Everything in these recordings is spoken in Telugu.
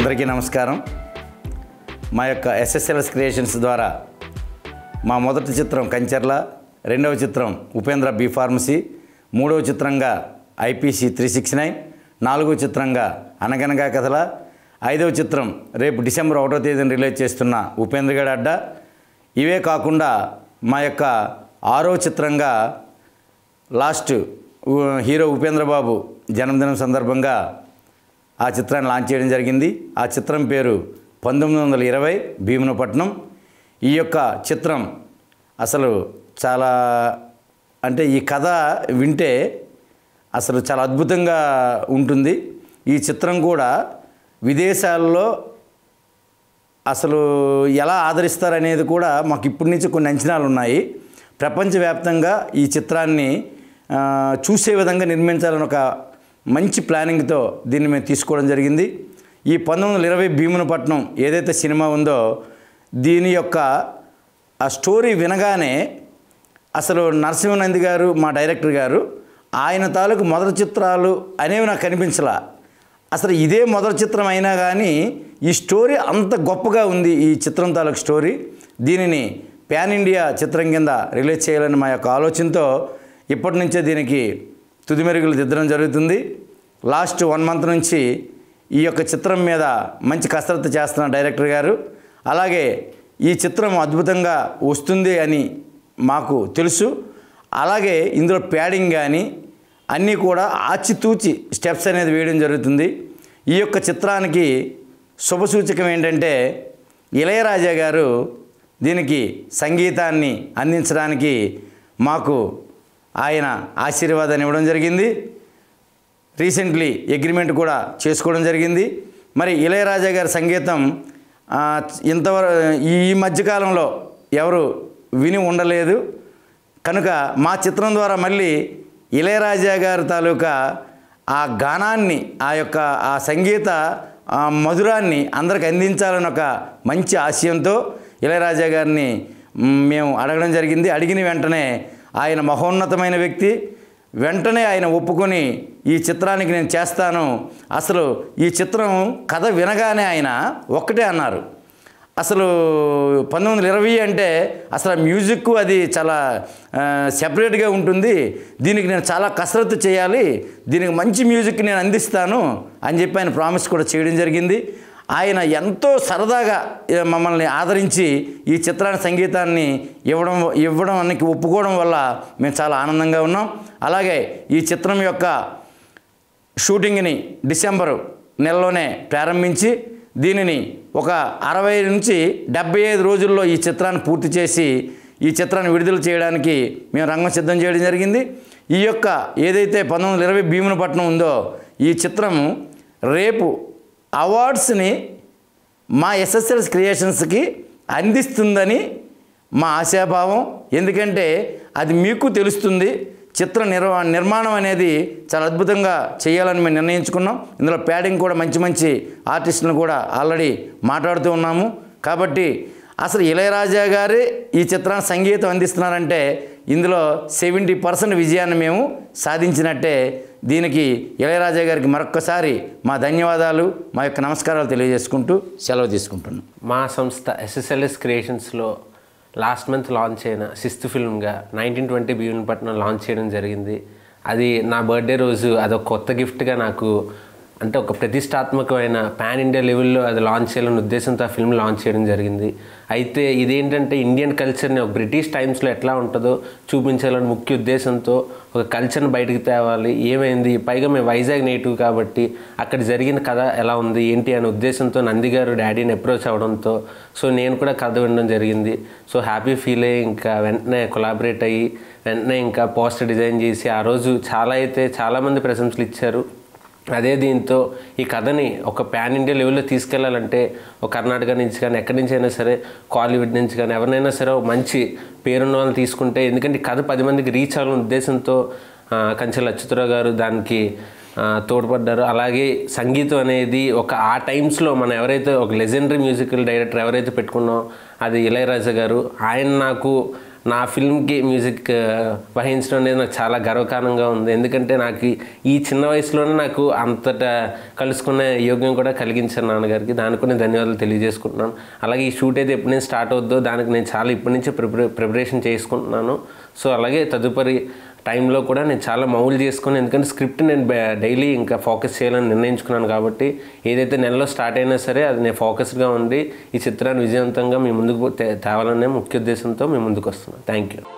అందరికీ నమస్కారం మా యొక్క ఎస్ఎస్ఎల్ఎస్ క్రియేషన్స్ ద్వారా మా మొదటి చిత్రం కంచర్ల రెండవ చిత్రం ఉపేంద్ర బి ఫార్మసీ మూడవ చిత్రంగా ఐపీసీ త్రీ సిక్స్ నైన్ నాలుగవ చిత్రంగా అనగనగా కథల ఐదవ చిత్రం రేపు డిసెంబర్ ఒకటో తేదీన రిలీజ్ చేస్తున్న ఉపేంద్ర గడ్ అడ్డా ఇవే కాకుండా మా యొక్క ఆరో చిత్రంగా లాస్ట్ ఉ- హీరో ఉపేంద్ర బాబు జన్మదినం సందర్భంగా ఆ చిత్రాన్ని లాంచ్ చేయడం జరిగింది ఆ చిత్రం పేరు పంతొమ్మిది వందల ఇరవై భీమునపట్నం ఈ యొక్క చిత్రం అసలు చాలా అంటే ఈ కథ వింటే అసలు చాలా అద్భుతంగా ఉంటుంది ఈ చిత్రం కూడా విదేశాల్లో అసలు ఎలా ఆదరిస్తారనేది కూడా మాకు ఇప్పటి నుంచి కొన్ని అంచనాలు ఉన్నాయి ప్రపంచవ్యాప్తంగా ఈ చిత్రాన్ని ఆ, చూసే విధంగా నిర్మించాలని ఒక మంచి ప్లానింగ్తో దీన్ని మేము తీసుకోవడం జరిగింది ఈ పంతొమ్మిది వందల ఇరవై భీమునపట్నం ఏదైతే సినిమా ఉందో దీని యొక్క ఆ స్టోరీ వినగానే అసలు నరసింహనంది గారు మా డైరెక్టర్ గారు ఆయన తాలూకు మొదటి చిత్రాలు అనేవి నాకు కనిపించలా అసలు ఇదే మొదటి చిత్రం అయినా కానీ ఈ స్టోరీ అంత గొప్పగా ఉంది ఈ చిత్రం తాలూకు స్టోరీ దీనిని ప్యాన్ ఇండియా చిత్రం కింద రిలీజ్ చేయాలని మా యొక్క ఆలోచనతో ఇప్పటి నుంచే దీనికి తుది మెరుగులు దిద్దడం జరుగుతుంది లాస్ట్ వన్ మంత్ నుంచి ఈ యొక్క చిత్రం మీద మంచి కసరత్తు చేస్తున్న డైరెక్టర్ గారు అలాగే ఈ చిత్రం అద్భుతంగా వస్తుంది అని మాకు తెలుసు అలాగే ఇందులో ప్యాడింగ్ కానీ అన్నీ కూడా ఆచితూచి స్టెప్స్ అనేది వేయడం జరుగుతుంది ఈ యొక్క చిత్రానికి శుభసూచకం ఏంటంటే ఇళయరాజా గారు దీనికి సంగీతాన్ని అందించడానికి మాకు ఆయన ఆశీర్వాదాన్ని ఇవ్వడం జరిగింది రీసెంట్లీ అగ్రిమెంట్ కూడా చేసుకోవడం జరిగింది మరి ఇళయరాజా గారి సంగీతం ఆ, ఇంతవరకు ఈ మధ్యకాలంలో ఎవరు విని ఉండలేదు కనుక మా చిత్రం ద్వారా మళ్ళీ ఇళయరాజా గారి తాలూకా ఆ గానాన్ని ఆ యొక్క ఆ సంగీత ఆ మధురాన్ని అందరికి అందించాలని ఒక మంచి ఆశయంతో ఇళయరాజా గారిని మ్, మేము అడగడం జరిగింది అడిగిన వెంటనే ఆయన మహోన్నతమైన వ్యక్తి వెంటనే ఆయన ఒప్పుకొని ఈ చిత్రానికి నేను చేస్తాను అసలు ఈ చిత్రం కథ వినగానే ఆయన ఒక్కటే అన్నారు అసలు పంతొమ్మిది వందల ఇరవై అంటే అసలు ఆ మ్యూజిక్ అది చాలా సెపరేట్గా ఉంటుంది దీనికి నేను చాలా కసరత్తు చేయాలి దీనికి మంచి మ్యూజిక్ నేను అందిస్తాను అని చెప్పి ఆయన ప్రామిస్ కూడా చేయడం జరిగింది ఆయన ఎంతో సరదాగా ఏ, మమ్మల్ని ఆదరించి ఈ చిత్రాన్ని సంగీతాన్ని ఇవ్వడం ఇవ్వడానికి ఒప్పుకోవడం వల్ల మేము చాలా ఆనందంగా ఉన్నాం అలాగే ఈ చిత్రం యొక్క షూటింగ్ని డిసెంబరు నెలలోనే ప్రారంభించి దీనిని ఒక అరవై నుంచి డెబ్బై ఐదు రోజుల్లో ఈ చిత్రాన్ని పూర్తి చేసి ఈ చిత్రాన్ని విడుదల చేయడానికి మేము రంగం సిద్ధం చేయడం జరిగింది ఈ యొక్క ఏదైతే పంతొమ్మిది వందల ఇరవై భీమునిపట్నం ఉందో ఈ చిత్రము రేపు అవార్డ్స్ని మా ఎస్ఎస్ఎల్స్ క్రియేషన్స్కి అందిస్తుందని మా ఆశాభావం ఎందుకంటే అది మీకు తెలుస్తుంది చిత్ర నిర్వా నిర్మాణం అనేది చాలా అద్భుతంగా చేయాలని మేము నిర్ణయించుకున్నాం ఇందులో ప్యాడింగ్ కూడా మంచి మంచి ఆర్టిస్టులను కూడా ఆల్రెడీ మాట్లాడుతూ ఉన్నాము కాబట్టి అసలు ఇళయరాజా గారే ఈ చిత్రాన్ని సంగీతం అందిస్తున్నారంటే ఇందులో సెవెంటీ పర్సెంట్ విజయాన్ని మేము సాధించినట్టే దీనికి ఇళయరాజా గారికి మరొక్కసారి మా ధన్యవాదాలు మా యొక్క నమస్కారాలు తెలియజేసుకుంటూ సెలవు తీసుకుంటున్నాం మా సంస్థ ఎస్ఎస్ఎల్ఎస్ క్రియేషన్స్లో లాస్ట్ మంత్ లాంచ్ అయిన సిక్స్త్ ఫిల్మ్గా నైన్టీన్ ట్వంటీ భీమునిపట్నం లాంచ్ చేయడం జరిగింది అది నా బర్త్డే రోజు అదొక కొత్త గిఫ్ట్గా నాకు అంటే ఒక ప్రతిష్టాత్మకమైన పాన్ ఇండియా లెవెల్లో అది లాంచ్ చేయాలనే ఉద్దేశంతో ఆ ఫిల్మ్ లాంచ్ చేయడం జరిగింది అయితే ఇదేంటంటే ఇండియన్ కల్చర్ని ఒక బ్రిటిష్ టైమ్స్లో ఎట్లా ఉంటుందో చూపించాలని ముఖ్య ఉద్దేశంతో ఒక కల్చర్ని బయటకు తేవాలి ఏమైంది పైగా మేము వైజాగ్ నేటివ్ కాబట్టి అక్కడ జరిగిన కథ ఎలా ఉంది ఏంటి అనే ఉద్దేశంతో నంది గారు డాడీని అప్రోచ్ అవడంతో సో నేను కూడా కథ వినడం జరిగింది సో హ్యాపీ ఫీల్ అయ్యి ఇంకా వెంటనే కొలాబరేట్ అయ్యి వెంటనే ఇంకా పోస్టర్ డిజైన్ చేసి ఆ రోజు చాలా అయితే చాలామంది ప్రశంసలు ఇచ్చారు అదే దీంతో ఈ కథని ఒక పాన్ ఇండియా లెవెల్లో తీసుకెళ్లాలంటే ఒక కర్ణాటక నుంచి కానీ ఎక్కడి నుంచి అయినా సరే కాలీవుడ్ నుంచి కానీ ఎవరినైనా సరే ఒక మంచి పేరున్న వాళ్ళని తీసుకుంటే ఎందుకంటే ఈ కథ పది మందికి రీచ్ అవ్వాలనే ఉద్దేశంతో ఆ, కంచెల అచ్యుతరావు గారు దానికి ఆ, తోడ్పడ్డారు అలాగే సంగీతం అనేది ఒక ఆ టైమ్స్లో మనం ఎవరైతే ఒక లెజెండరీ మ్యూజికల్ డైరెక్టర్ ఎవరైతే పెట్టుకున్నామో అది ఇళయరాజా గారు ఆయన నాకు నా ఫిల్మ్కి మ్యూజిక్ ఆ, వహించడం అనేది నాకు చాలా గర్వకారణంగా ఉంది ఎందుకంటే నాకు ఈ- ఈ చిన్న వయసులోనే నాకు అంతటా కలుసుకునే యోగ్యం కూడా కలిగించాను నాన్నగారికి దానికి కూడా నేను ధన్యవాదాలు తెలియజేసుకుంటున్నాను అలాగే ఈ షూట్ అయితే ఎప్పుడు నేను స్టార్ట్ అవుద్దో దానికి నేను చాలా ఇప్పటి నుంచే ప్రిపరే ప్రిపరేషన్ చేసుకుంటున్నాను సో అలాగే తదుపరి టైంలో కూడా నేను చాలా మౌలు చేసుకుని ఎందుకంటే స్క్రిప్ట్ నేను డైలీ ఇంకా ఫోకస్ చేయాలని నిర్ణయించుకున్నాను కాబట్టి ఏదైతే నెలలో స్టార్ట్ అయినా సరే అది నేను ఫోకస్డ్గా ఉండి ఈ చిత్రాన్ని విజయవంతంగా మీ ముందుకు తే- తేవాలనే ముఖ్య ఉద్దేశంతో మీ ముందుకు వస్తున్నాను థ్యాంక్ యూ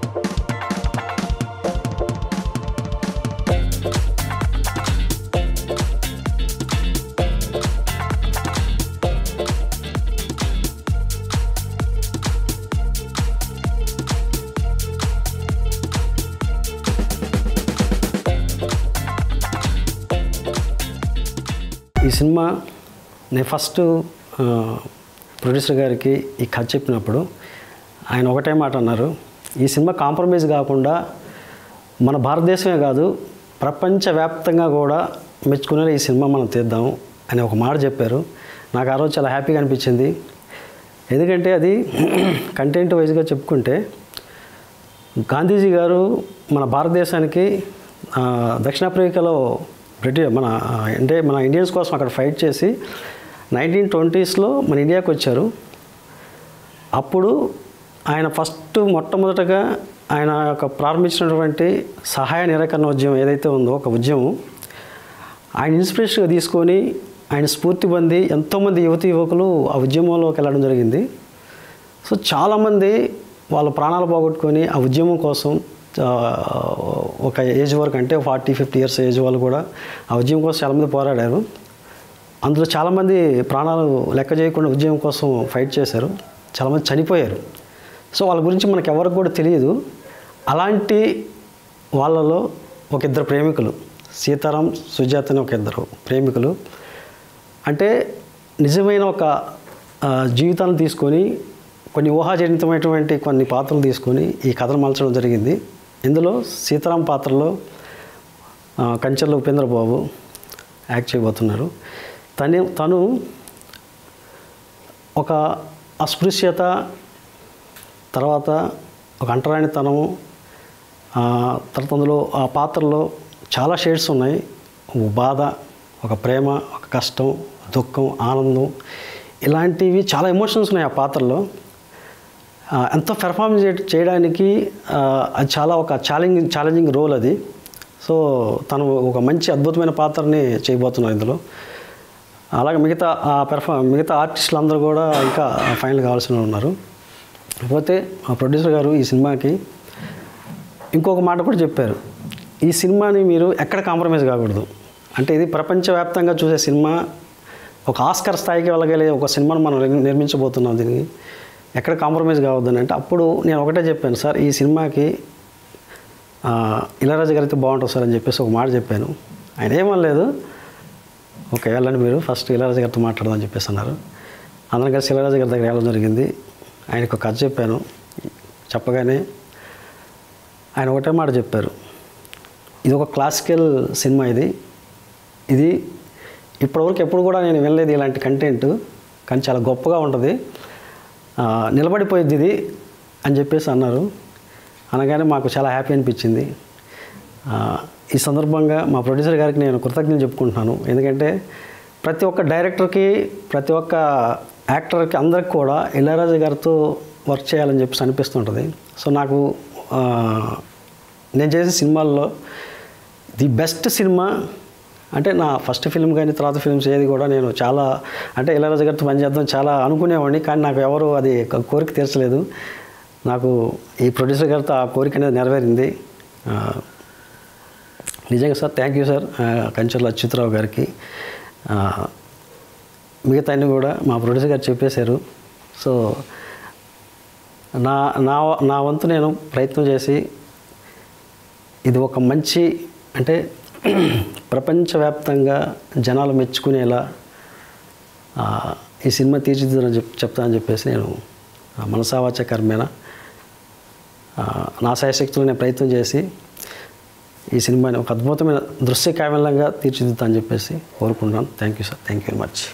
ఈ సినిమా నేను ఫస్ట్ ఆ, ప్రొడ్యూసర్ గారికి ఈ కథ చెప్పినప్పుడు ఆయన ఒకటే మాట అన్నారు ఈ సినిమా కాంప్రమైజ్ కాకుండా మన భారతదేశమే కాదు ప్రపంచవ్యాప్తంగా కూడా మెచ్చుకునేలా ఈ సినిమా మనం తీద్దాం అని ఒక మాట చెప్పారు నాకు ఆ రోజు చాలా హ్యాపీగా అనిపించింది ఎందుకంటే అది కంటెంట్ వైజ్గా చెప్పుకుంటే గాంధీజీ గారు మన భారతదేశానికి ఆ, దక్షిణాఫ్రికాలో బ్రిటిష్ మన ఆ, అంటే మన ఇండియన్స్ కోసం అక్కడ ఫైట్ చేసి నైన్టీన్ ట్వంటీస్లో మన ఇండియాకి వచ్చారు అప్పుడు ఆయన ఫస్ట్ మొట్టమొదటగా ఆయన యొక్క ప్రారంభించినటువంటి సహాయ నిరాకరణ ఉద్యమం ఏదైతే ఉందో ఒక ఉద్యమం ఆయన ఇన్స్పిరేషన్గా తీసుకొని ఆయన స్ఫూర్తి పొంది ఎంతోమంది యువతి యువకులు ఆ ఉద్యమంలోకి వెళ్ళడం జరిగింది సో చాలామంది వాళ్ళ ప్రాణాలు పోగొట్టుకొని ఆ ఉద్యమం కోసం ఆ, ఒక ఏజ్ వరకు అంటే ఫార్టీ ఫిఫ్టీ ఇయర్స్ ఏజ్ వాళ్ళు కూడా ఆ ఉద్యమం కోసం చాలామంది పోరాడారు అందులో చాలామంది ప్రాణాలు లెక్క చేయకుండా ఉద్యమం కోసం ఫైట్ చేశారు చాలామంది చనిపోయారు సో వాళ్ళ గురించి మనకు ఎవరికి కూడా తెలియదు అలాంటి వాళ్ళలో ఒక ఇద్దరు ప్రేమికులు సీతారాం సుజాత అని ఒక ఇద్దరు ప్రేమికులు అంటే నిజమైన ఒక ఆ, జీవితాన్ని తీసుకొని కొన్ని ఊహాజనితమైనటువంటి కొన్ని పాత్రలు తీసుకొని ఈ కథను మలచడం జరిగింది ఇందులో సీతారాం పాత్రలో ఆ, కంచెల ఉపేంద్ర బాబు యాక్ట్ చేయబోతున్నారు తను తను ఒక అస్పృశ్యత తర్వాత ఒక అంటరానితనము ఆ, తర్వాత అందులో ఆ పాత్రలో చాలా షేడ్స్ ఉన్నాయి ఒక బాధ ఒక ప్రేమ ఒక కష్టం దుఃఖం ఆనందం ఇలాంటివి చాలా ఎమోషన్స్ ఉన్నాయి ఆ పాత్రలో ఆ, ఎంతో పెర్ఫామ్ చేయడానికి ఆ, అది చాలా ఒక ఛాలెంజింగ్ ఛాలెంజింగ్ రోల్ అది సో తను ఒక మంచి అద్భుతమైన పాత్రని చేయబోతున్నారు ఇందులో అలాగే మిగతా ఆ పెర్ఫామ్ మిగతా ఆర్టిస్టులు అందరూ కూడా ఇంకా ఫైనల్ కావాల్సిన వాళ్ళు ఉన్నారు కాకపోతే ఆ ప్రొడ్యూసర్ గారు ఈ సినిమాకి ఇంకొక మాట కూడా చెప్పారు ఈ సినిమాని మీరు ఎక్కడ కాంప్రమైజ్ కాకూడదు అంటే ఇది ప్రపంచవ్యాప్తంగా చూసే సినిమా ఒక ఆస్కర్ స్థాయికి వెళ్ళగలిగే ఒక సినిమాను మనం నిర్మి- నిర్మించబోతున్నాం దీనికి ఎక్కడ కాంప్రమైజ్ కావద్దని అంటే అప్పుడు నేను ఒకటే చెప్పాను సార్ ఈ సినిమాకి ఆ, ఇళయరాజా గారితో బాగుంటుంది సార్ అని చెప్పేసి ఒక మాట చెప్పాను ఆయన ఏమనలేదు ఓకే వెళ్ళండి మీరు ఫస్ట్ ఇళయరాజా గారితో మాట్లాడదామని చెప్పేసి అన్నారు అందరం కలిసి ఇళయరాజా గారి దగ్గర వెళ్ళడం జరిగింది ఆయనకు ఒక కథ చెప్పాను చెప్పగానే ఆయన ఒకటే మాట చెప్పారు ఇది ఒక క్లాసికల్ సినిమా ఇది ఇది ఇప్పటివరకు ఎప్పుడు కూడా నేను వినలేదు ఇలాంటి కంటెంట్ కానీ చాలా గొప్పగా ఉంటుంది ఆ, నిలబడిపోయింది ఇది అని చెప్పేసి అన్నారు అనగానే మాకు చాలా హ్యాపీ అనిపించింది ఆ, ఈ సందర్భంగా మా ప్రొడ్యూసర్ గారికి నేను కృతజ్ఞతలు చెప్పుకుంటున్నాను ఎందుకంటే ప్రతి ఒక్క డైరెక్టర్కి ప్రతి ఒక్క యాక్టర్కి అందరికి కూడా ఇళయరాజా గారితో వర్క్ చేయాలని చెప్పేసి అనిపిస్తుంటుంది సో నాకు ఆ, నేను చేసే సినిమాల్లో ది బెస్ట్ సినిమా అంటే నా ఫస్ట్ ఫిల్మ్ కానీ తర్వాత ఫిల్మ్స్ ఏది కూడా నేను చాలా అంటే ఇళయరాజా గారితో పనిచేద్దాం చాలా అనుకునేవాడిని కానీ నాకు ఎవరు అది ఒక కోరిక తీర్చలేదు నాకు ఈ ప్రొడ్యూసర్ గారితో ఆ కోరిక అనేది నెరవేరింది ఆ, నిజంగా సార్ థ్యాంక్ యూ సార్ ఆ, కంచర్ల అచ్యుతరావు గారికి ఆ, మిగతా అన్ని కూడా మా ప్రొడ్యూసర్ గారు చెప్పేశారు సో నా నా నా వంతు నేను ప్రయత్నం చేసి ఇది ఒక మంచి అంటే ప్రపంచవ్యాప్తంగా జనాలు మెచ్చుకునేలా ఆ, ఈ సినిమా తీర్చిదిద్దని చెప్ చెప్తానని చెప్పేసి నేను ఆ, మనసావాచ కర్మేణ ఆ, నా శాయశక్తులు నేను ప్రయత్నం చేసి ఈ సినిమాని ఒక అద్భుతమైన దృశ్య కావ్యంగా తీర్చిదిద్దామని చెప్పేసి కోరుకుంటున్నాను thank you sir thank you very much